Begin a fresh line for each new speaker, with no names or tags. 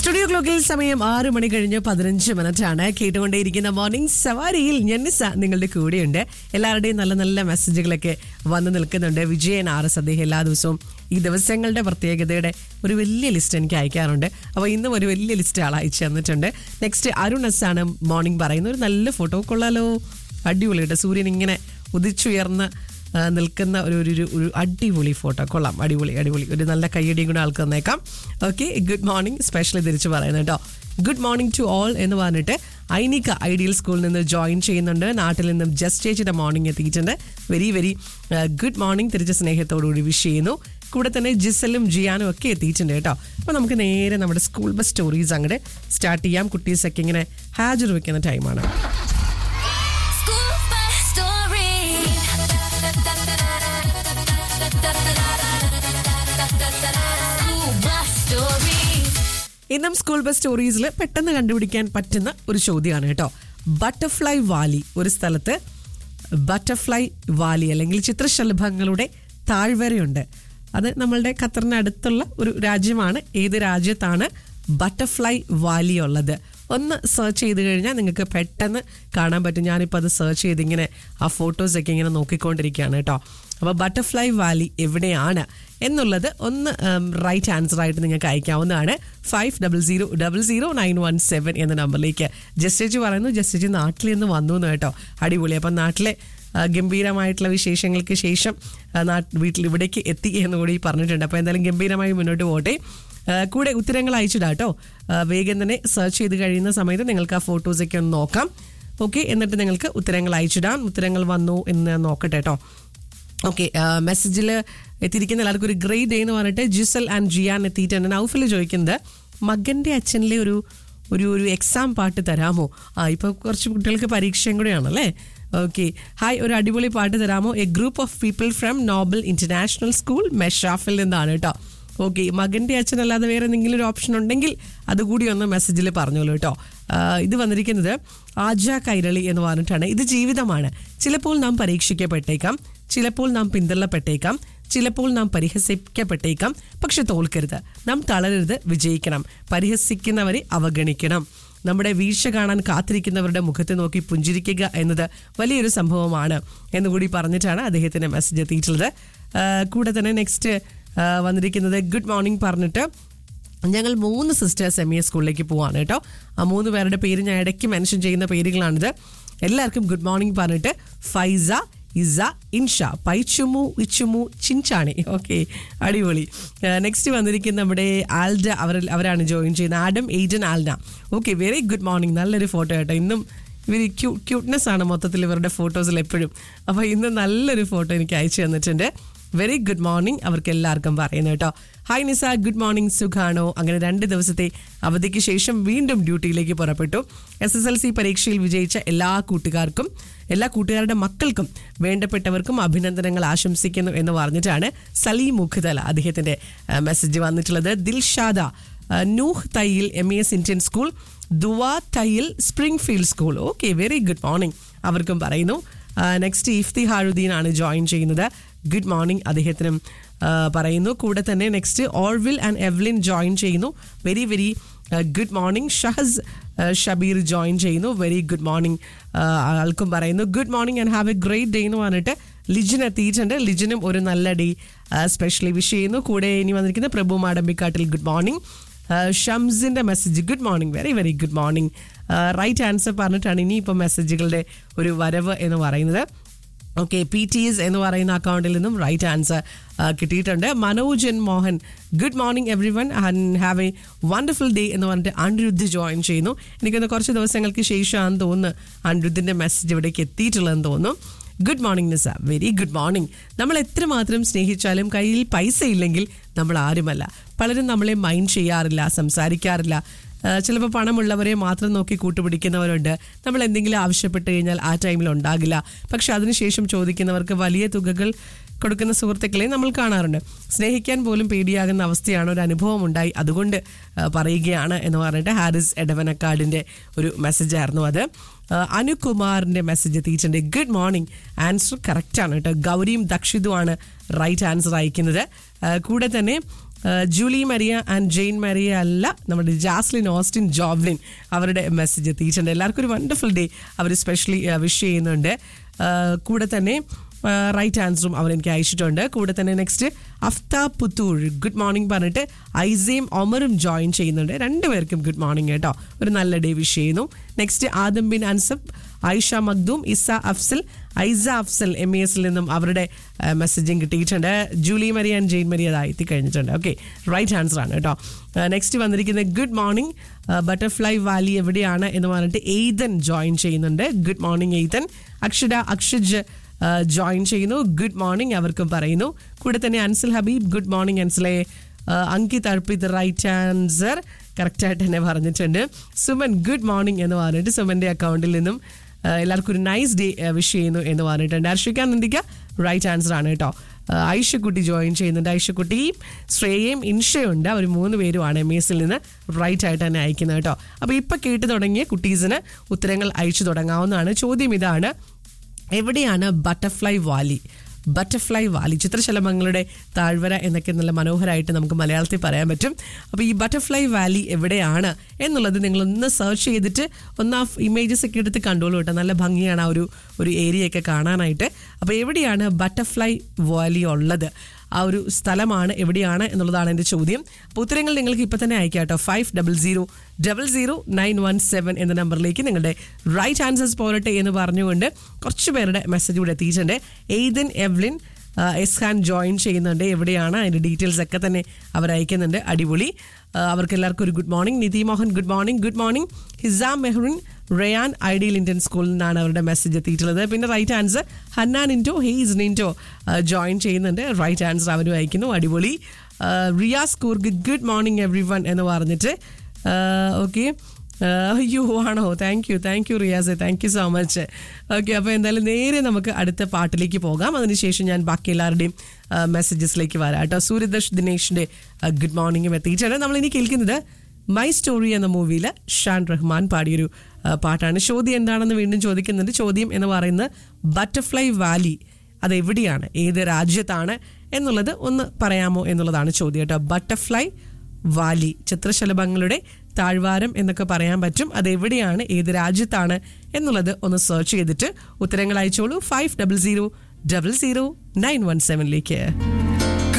Studio ക്ലോക്കിൽ സമയം ആറ് മണി കഴിഞ്ഞ് പതിനഞ്ച് മിനിറ്റ് ആണ് കേട്ടുകൊണ്ടേയിരിക്കുന്ന മോർണിംഗ് സവാരിയിൽ ഞന്നിസ നിങ്ങളുടെ കൂടെയുണ്ട് എല്ലാവരുടെയും നല്ല നല്ല മെസ്സേജുകളൊക്കെ വന്നു നിൽക്കുന്നുണ്ട് വിജയൻ ആർ എസ് അദ്ദേഹം എല്ലാ ദിവസവും ഈ ദിവസങ്ങളുടെ പ്രത്യേകതയുടെ ഒരു വലിയ ലിസ്റ്റ് എനിക്ക് അയക്കാറുണ്ട് അപ്പോൾ ഇന്നും ഒരു വലിയ ലിസ്റ്റ് ആൾ അയച്ചു തന്നിട്ടുണ്ട് നെക്സ്റ്റ് അരുൺ എസ് ആണ് മോർണിംഗ് പറയുന്നത് ഒരു നല്ല ഫോട്ടോ കൊള്ളാലോ അടിപൊളിയുടെ സൂര്യൻ ഇങ്ങനെ ഉദിച്ചുയർന്ന് ആ, നിൽക്കുന്ന ഒരു ഒരു ഒരു- ഒരു അടിപൊളി ഫോട്ടോ കൊള്ളാം അടിപൊളി അടിപൊളി ഒരു നല്ല കയ്യടിയും കൂടെ ആൾക്ക് തന്നേക്കാം ഓക്കെ ഗുഡ് മോർണിംഗ് സ്പെഷ്യലി തിരിച്ച് പറയുന്നത് കേട്ടോ ഗുഡ് മോർണിംഗ് ടു ഓൾ എന്ന് പറഞ്ഞിട്ട് ഐനിക ഐഡിയൽ സ്കൂളിൽ നിന്ന് ജോയിൻ ചെയ്യുന്നുണ്ട് നാട്ടിൽ നിന്നും ജസ്റ്റ് ചേച്ചിയുടെ മോർണിംഗ് എത്തിയിട്ടുണ്ട് വെരി വെരി ഗുഡ് മോർണിംഗ് തിരിച്ച സ്നേഹത്തോടുകൂടി വിഷ് ചെയ്യുന്നു കൂടെ തന്നെ ജിസലും ജിയാനും ഒക്കെ എത്തിയിട്ടുണ്ട് കേട്ടോ അപ്പോൾ നമുക്ക് നേരെ നമ്മുടെ സ്കൂൾ ബസ് സ്റ്റോറീസ് അങ്ങോട്ട് സ്റ്റാർട്ട് ചെയ്യാം കുട്ടീസൊക്കെ ഇങ്ങനെ ഹാജർ വെക്കുന്ന ടൈമാണ്
School bus story. School bus story.
ഇന്നും സ്കൂൾ ബസ് സ്റ്റോറീസിൽ പെട്ടെന്ന് കണ്ടുപിടിക്കാൻ പറ്റുന്ന ഒരു ചോദ്യമാണ് കേട്ടോ ബട്ടർഫ്ലൈ വാലി ഒരു സ്ഥലത്ത് ബട്ടർഫ്ലൈ വാലി അല്ലെങ്കിൽ ചിത്രശലഭങ്ങളുടെ താഴ്വരയുണ്ട് അത് നമ്മളുടെ ഖത്തറിന് അടുത്തുള്ള ഒരു രാജ്യമാണ് ഏത് രാജ്യത്താണ് ബട്ടർഫ്ലൈ വാലി ഉള്ളത് ഒന്ന് സെർച്ച് ചെയ്ത് കഴിഞ്ഞാൽ നിങ്ങൾക്ക് പെട്ടെന്ന് കാണാൻ പറ്റും ഞാനിപ്പോൾ അത് സെർച്ച് ചെയ്ത് ഇങ്ങനെ ആ ഫോട്ടോസൊക്കെ ഇങ്ങനെ നോക്കിക്കൊണ്ടിരിക്കുകയാണ് കേട്ടോ അപ്പോൾ ബട്ടർഫ്ലൈ വാലി എവിടെയാണ് എന്നുള്ളത് ഒന്ന് റൈറ്റ് ആൻസർ ആയിട്ട് നിങ്ങൾക്ക് അയക്കാവുന്നതാണ് five double zero double zero nine one seven എന്ന നമ്പറിലേക്ക് ജസ്റ്റേജ് പറയുന്നു ജസ്റ്റേജ് നാട്ടിൽ നിന്ന് വന്നു എന്ന് കേട്ടോ അടിപൊളി അപ്പം നാട്ടിലെ ആ, ഗംഭീരമായിട്ടുള്ള വിശേഷങ്ങൾക്ക് ശേഷം ആ, നാട്ട് വീട്ടിൽ ഇവിടേക്ക് എത്തി എന്ന് കൂടി പറഞ്ഞിട്ടുണ്ട് അപ്പോൾ എന്തായാലും ഗംഭീരമായി മുന്നോട്ട് പോട്ടെ ആ, കൂടെ ഉത്തരങ്ങൾ അയച്ചിടാം കേട്ടോ ആ, വേഗം തന്നെ സെർച്ച് ചെയ്ത് കഴിയുന്ന സമയത്ത് നിങ്ങൾക്ക് ആ ഫോട്ടോസൊക്കെ ഒന്ന് നോക്കാം ഓക്കെ എന്നിട്ട് നിങ്ങൾക്ക് ഉത്തരങ്ങൾ അയച്ചിടാം ഉത്തരങ്ങൾ വന്നു എന്ന് നോക്കട്ടെ കേട്ടോ ഓക്കെ മെസ്സേജിൽ എത്തിയിരിക്കുന്ന എല്ലാവർക്കും ഒരു ഗ്രേറ്റ് ഡേ എന്ന് പറഞ്ഞിട്ട് ജിസൽ ആൻഡ് ജിയാൻ എത്തിയിട്ടുണ്ട് നൗഫിൽ ചോദിക്കുന്നത് മകൻ്റെ അച്ഛനിലെ ഒരു ഒരു ഒരു എക്സാം പാട്ട് തരാമോ ആ ഇപ്പോൾ കുറച്ച് കുട്ടികൾക്ക് പരീക്ഷയും കൂടെയാണല്ലേ ഓക്കെ ഹായ് ഒരു അടിപൊളി പാട്ട് തരാമോ a group of people from Nobel international school മെഷാഫിൽ നിന്നാണ് കേട്ടോ ഓക്കെ മകൻ്റെ അച്ഛനല്ലാതെ വേറെ എന്തെങ്കിലും ഒരു ഓപ്ഷൻ ഉണ്ടെങ്കിൽ അതുകൂടി ഒന്ന് മെസ്സേജിൽ പറഞ്ഞോളൂ കേട്ടോ ആ, ഇത് വന്നിരിക്കുന്നത് ആജ കൈരളി എന്ന് പറഞ്ഞിട്ടാണ് ഇത് ജീവിതമാണ് ചിലപ്പോൾ നാം പരീക്ഷിക്കപ്പെട്ടേക്കാം ചിലപ്പോൾ നാം പിന്തള്ളപ്പെട്ടേക്കാം ചിലപ്പോൾ നാം പരിഹസിക്കപ്പെട്ടേക്കാം പക്ഷെ തോൽക്കരുത് നാം തളരരുത് വിജയിക്കണം പരിഹസിക്കുന്നവരെ അവഗണിക്കണം നമ്മുടെ വീഴ്ച കാണാൻ കാത്തിരിക്കുന്നവരുടെ മുഖത്ത് നോക്കി പുഞ്ചിരിക്കുക എന്നത് വലിയൊരു സംഭവമാണ് എന്നുകൂടി പറഞ്ഞിട്ടാണ് അദ്ദേഹത്തിന്റെ മെസ്സേജ് എത്തിയിട്ടുള്ളത് ആ, കൂടെ തന്നെ നെക്സ്റ്റ് വന്നിരിക്കുന്നത് ഗുഡ് മോർണിംഗ് പറഞ്ഞിട്ട് ഞങ്ങൾ മൂന്ന് സിസ്റ്റേഴ്സ് എം ഇ സ്കൂളിലേക്ക് പോവാണ് കേട്ടോ ആ മൂന്ന് പേരുടെ പേര് ഞാൻ ഇടയ്ക്ക് മെൻഷൻ ചെയ്യുന്ന പേരുകളാണിത് എല്ലാവർക്കും ഗുഡ് മോർണിംഗ് പറഞ്ഞിട്ട് ഫൈസ ഇസ ഇൻഷ പൈച്ചുമു ഇച്ചുമു ചിൻചാണി ഓക്കെ അടിപൊളി നെക്സ്റ്റ് വന്നിരിക്കുന്ന നമ്മുടെ ആൽഡ അവർ അവരാണ് ജോയിൻ ചെയ്യുന്നത് Adam Aiden Alda okay very good morning നല്ലൊരു ഫോട്ടോ കേട്ടോ ഇന്നും ഇവർ ക്യൂ ക്യൂട്ട്നെസ് ആണ് മൊത്തത്തിൽ ഇവരുടെ ഫോട്ടോസിൽ എപ്പോഴും അപ്പോൾ ഇന്ന് നല്ലൊരു ഫോട്ടോ എനിക്ക് അയച്ചു തന്നിട്ടുണ്ട് വെരി ഗുഡ് മോർണിംഗ് അവർക്ക് എല്ലാവർക്കും പറയുന്നു കേട്ടോ ഹായ് നിസ ഗുഡ് മോർണിംഗ് സുഖാണോ അങ്ങനെ രണ്ട് ദിവസത്തെ അവധിക്ക് ശേഷം വീണ്ടും ഡ്യൂട്ടിയിലേക്ക് പുറപ്പെട്ടു എസ് എസ് എൽ സി പരീക്ഷയിൽ വിജയിച്ച എല്ലാ കൂട്ടുകാർക്കും എല്ലാ കൂട്ടുകാരുടെ മക്കൾക്കും വേണ്ടപ്പെട്ടവർക്കും അഭിനന്ദനങ്ങൾ ആശംസിക്കുന്നു എന്ന് പറഞ്ഞിട്ടാണ് സലീം മുഖ്തല അദ്ദേഹത്തിന്റെ മെസ്സേജ് വന്നിട്ടുള്ളത് ദിൽഷാദ ആ, Nooh Thayyil M A S Indian school Dua Thayyil Springfield school okay very good morning അവർക്കും പറയുന്നു നെക്സ്റ്റ് ഇഫ്തി ഹാറുദ്ദീൻ ആണ് ജോയിൻ ചെയ്യുന്നത് ഗുഡ് മോർണിംഗ് അദ്ദേഹത്തിനും ആ, പറയുന്നു കൂടെ തന്നെ നെക്സ്റ്റ് ഓൾവിൽ ആൻഡ് എവ്ലിൻ ജോയിൻ ചെയ്യുന്നു very very good morning Shahas ആ, ഷബീർ ജോയിൻ ചെയ്യുന്നു വെരി ഗുഡ് മോർണിംഗ് ആൾക്കും പറയുന്നു good morning and have a great day എന്ന് പറഞ്ഞിട്ട് ലിജിൻ എത്തിയിട്ടുണ്ട് ലിജിനും ഒരു നല്ല ഡേ സ്പെഷ്യലി വിഷ് ചെയ്യുന്നു കൂടെ ഇനി വന്നിരിക്കുന്ന പ്രഭു മാടമ്പിക്കാട്ടിൽ ഗുഡ് മോർണിംഗ് ഷംസിന്റെ message good morning very very good morning right answer പറഞ്ഞിട്ടാണ് ഇനിയിപ്പോൾ മെസ്സേജുകളുടെ ഒരു വരവ് എന്ന് പറയുന്നത് ഓക്കെ പി ടി എസ് എന്ന് പറയുന്ന അക്കൗണ്ടിൽ നിന്നും റൈറ്റ് ആൻസർ കിട്ടിയിട്ടുണ്ട് Manojan Mohan good morning everyone have a wonderful day എന്ന് പറഞ്ഞിട്ട് അനിരുദ്ധ് ജോയിൻ ചെയ്യുന്നു എനിക്കൊന്ന് കുറച്ച് ദിവസങ്ങൾക്ക് ശേഷമാണെന്ന് തോന്നുന്നു അനിരുദ്ധിൻ്റെ മെസ്സേജ് ഇവിടേക്ക് എത്തിയിട്ടുള്ളതെന്ന് തോന്നുന്നു good morning Nisa very good morning നമ്മൾ എത്രമാത്രം സ്നേഹിച്ചാലും കയ്യിൽ പൈസ ഇല്ലെങ്കിൽ നമ്മൾ ആരുമല്ല പലരും നമ്മളെ മൈൻഡ് ചെയ്യാറില്ല സംസാരിക്കാറില്ല ചിലപ്പോൾ പണമുള്ളവരെ മാത്രം നോക്കി കൂട്ടുപിടിക്കുന്നവരുണ്ട് നമ്മൾ എന്തെങ്കിലും ആവശ്യപ്പെട്ട് കഴിഞ്ഞാൽ ആ ടൈമിൽ ഉണ്ടാകില്ല പക്ഷെ അതിനുശേഷം ചോദിക്കുന്നവർക്ക് വലിയ തുകകൾ കൊടുക്കുന്ന സുഹൃത്തുക്കളെ നമ്മൾ കാണാറുണ്ട് സ്നേഹിക്കാൻ പോലും പേടിയാകുന്ന അവസ്ഥയാണ് ഒരു അനുഭവം ഉണ്ടായി അതുകൊണ്ട് ആ, പറയുകയാണ് എന്ന് പറഞ്ഞിട്ട് ഹാരിസ് എടവനക്കാടിൻ്റെ ഒരു മെസ്സേജ് ആയിരുന്നു അത് ആ, അനുകുമാറിൻ്റെ മെസ്സേജ് എത്തിയിട്ടുണ്ട് ഗുഡ് മോർണിംഗ് ആൻസർ കറക്റ്റാണ് കേട്ടോ ഗൗരിയും ദക്ഷിതുമാണ് റൈറ്റ് ആൻസർ അയക്കുന്നത് ആ, കൂടെ തന്നെ Julie Maria and Jane Maria അല്ല നമ്മുടെ ജാസ്ലിൻ ഓസ്റ്റിൻ ജോബ്ലിൻ അവരുടെ മെസ്സേജ് എത്തിയിട്ടുണ്ട് എല്ലാവർക്കും ഒരു വണ്ടർഫുൾ ഡേ അവർ സ്പെഷ്യലി വിഷ് ചെയ്യുന്നുണ്ട് ആ, കൂടെ തന്നെ റൈറ്റ് ആൻസറും അവർ എനിക്ക് അയച്ചിട്ടുണ്ട് കൂടെ തന്നെ നെക്സ്റ്റ് അഫ്താ പുത്തൂർ ഗുഡ് മോർണിംഗ് പറഞ്ഞിട്ട് ഐസയും ഒമറും ജോയിൻ ചെയ്യുന്നുണ്ട് രണ്ടുപേർക്കും ഗുഡ് മോർണിംഗ് കേട്ടോ ഒരു നല്ല ഡേ വിഷ് ചെയ്യുന്നു next Adam bin Ansab Aisha Makhdoom Isa Afsal Aisa Afsal M E എസിൽ നിന്നും അവരുടെ മെസ്സേജിങ് കിട്ടിയിട്ടുണ്ട് ജൂലി മരി ആൻഡ് ജെയിൻ മരി അത് എത്തി കഴിഞ്ഞിട്ടുണ്ട് ഓക്കെ റൈറ്റ് ആൻസർ ആണ് കേട്ടോ നെക്സ്റ്റ് വന്നിരിക്കുന്നത് ഗുഡ് മോർണിംഗ് ബട്ടർഫ്ലൈ വാലി എവിടെയാണ് എന്ന് പറഞ്ഞിട്ട് എയ്തൻ ജോയിൻ ചെയ്യുന്നുണ്ട് good morning Ethan Akshara Akshaj join ചെയ്യുന്നു ഗുഡ് മോർണിംഗ് അവർക്കും പറയുന്നു കൂടെ തന്നെ അൻസൽ ഹബീബ് ഗുഡ് മോർണിംഗ് അൻസലെ അങ്കിത് അർപ്പിത് റൈറ്റ് ആൻസർ കറക്റ്റായിട്ട് തന്നെ പറഞ്ഞിട്ടുണ്ട് സുമൻ ഗുഡ് മോർണിംഗ് എന്ന് പറഞ്ഞിട്ട് സുമൻ്റെ അക്കൗണ്ടിൽ നിന്നും ആ, എല്ലാവർക്കും ഒരു നൈസ് ഡേ വിഷ് ചെയ്യുന്നു എന്ന് പറഞ്ഞിട്ടുണ്ട് ഹർഷിക്കാൻ നിന്ദിക്ക റൈറ്റ് ആൻസർ ആണ് കേട്ടോ ആ, ഐഷക്കുട്ടി ജോയിൻ ചെയ്യുന്നുണ്ട് ഐഷക്കുട്ടിയും ശ്രേയയും ഇൻഷയുണ്ട് അവർ മൂന്ന് പേരുമാണ് എം എസിൽ നിന്ന് റൈറ്റ് ആയിട്ട് തന്നെ അയക്കുന്നത് കേട്ടോ അപ്പോൾ ഇപ്പം കേട്ട് തുടങ്ങിയ കുട്ടീസിന് ഉത്തരങ്ങൾ അയച്ചു തുടങ്ങാവുന്നതാണ് ചോദ്യം ഇതാണ് എവിടെയാണ് ബട്ടർഫ്ലൈ വാലി ബട്ടർഫ്ലൈ വാലി ചിത്രശലഭങ്ങളുടെ താഴ്വര എന്നൊക്കെ നല്ല മനോഹരമായിട്ട് നമുക്ക് മലയാളത്തിൽ പറയാൻ പറ്റും അപ്പോൾ ഈ ബട്ടർഫ്ലൈ വാലി എവിടെയാണ് എന്നുള്ളത് നിങ്ങളൊന്ന് സെർച്ച് ചെയ്തിട്ട് ഒന്ന് ആ ഇമേജസ് ഒക്കെ എടുത്ത് കണ്ടോളൂ കേട്ടോ നല്ല ഭംഗിയാണ് ആ ഒരു ഒരു ഏരിയ ഒക്കെ കാണാനായിട്ട് അപ്പോൾ എവിടെയാണ് ബട്ടർഫ്ലൈ വാലി ഉള്ളത് ആ ഒരു സ്ഥലമാണ് എവിടെയാണ് എന്നുള്ളതാണ് എൻ്റെ ചോദ്യം അപ്പോൾ ഉത്തരങ്ങൾ നിങ്ങൾക്ക് ഇപ്പോൾ തന്നെ അയക്കാം കേട്ടോ five double zero double zero nine one seven എന്ന നമ്പറിലേക്ക് നിങ്ങളുടെ റൈറ്റ് ആൻസേഴ്സ് പോരട്ടെ എന്ന് പറഞ്ഞുകൊണ്ട് കുറച്ച് പേരുടെ മെസ്സേജ് കൂടെ എത്തിയിട്ടുണ്ട് എയ്തൻ എവ്ലിൻ ആ, എസ് ഖാൻ ജോയിൻ ചെയ്യുന്നുണ്ട് എവിടെയാണ് അതിൻ്റെ ഡീറ്റെയിൽസ് ഒക്കെ തന്നെ അവർ അയക്കുന്നുണ്ട് അടിപൊളി ആ, അവർക്ക് എല്ലാവർക്കും ഒരു good morning Nidhi Mohan good morning good morning Hisam Mehrin Rayan ideal Indian സ്കൂളിൽ നിന്നാണ് അവരുടെ മെസ്സേജ് എത്തിയിട്ടുള്ളത് പിന്നെ റൈറ്റ് ആൻസർ ഹന്നാൻ ഇൻറ്റോ ഹെയ്സ് നിൻറ്റോ ജോയിൻ ചെയ്യുന്നുണ്ട് റൈറ്റ് ആൻസർ അവരും അയക്കുന്നു അടിപൊളി ആ, Riyas Coorg good morning everyone എന്ന് പറഞ്ഞിട്ട് ഓക്കെ അയ്യോ ആണോ thank you thank you Riyas thank you so much okay അപ്പോൾ എന്തായാലും നേരെ നമുക്ക് അടുത്ത പാട്ടിലേക്ക് പോകാം അതിനുശേഷം ഞാൻ ബാക്കി എല്ലാവരുടെയും മെസ്സേജസിലേക്ക് വരാം കേട്ടോ സൂര്യദർശ് ദിനേഷിൻ്റെ ഗുഡ് മോർണിംഗും എത്തിയിട്ടാണ് നമ്മൾ ഇനി കേൾക്കുന്നത് മൈ സ്റ്റോറി എന്ന മൂവിയിൽ ഷാൻ റഹ്മാൻ പാടിയൊരു ആ, പാട്ടാണ് ചോദ്യം എന്താണെന്ന് വീണ്ടും ചോദിക്കുന്നുണ്ട് ചോദ്യം എന്ന് പറയുന്നത് ബട്ടർഫ്ലൈ വാലി അത് എവിടെയാണ് ഏത് രാജ്യത്താണ് എന്നുള്ളത് ഒന്ന് പറയാമോ എന്നുള്ളതാണ് ചോദ്യം കേട്ടോ ബട്ടർഫ്ലൈ വാലി ചിത്രശലഭങ്ങളുടെ താഴ്വാരം എന്നൊക്കെ പറയാൻ പറ്റും അത് എവിടെയാണ് ഏത് രാജ്യത്താണ് എന്നുള്ളത് ഒന്ന് സെർച്ച് ചെയ്തിട്ട് ഉത്തരങ്ങൾ അയച്ചോളൂ five double zero double zero nine one സെവനിലേക്ക്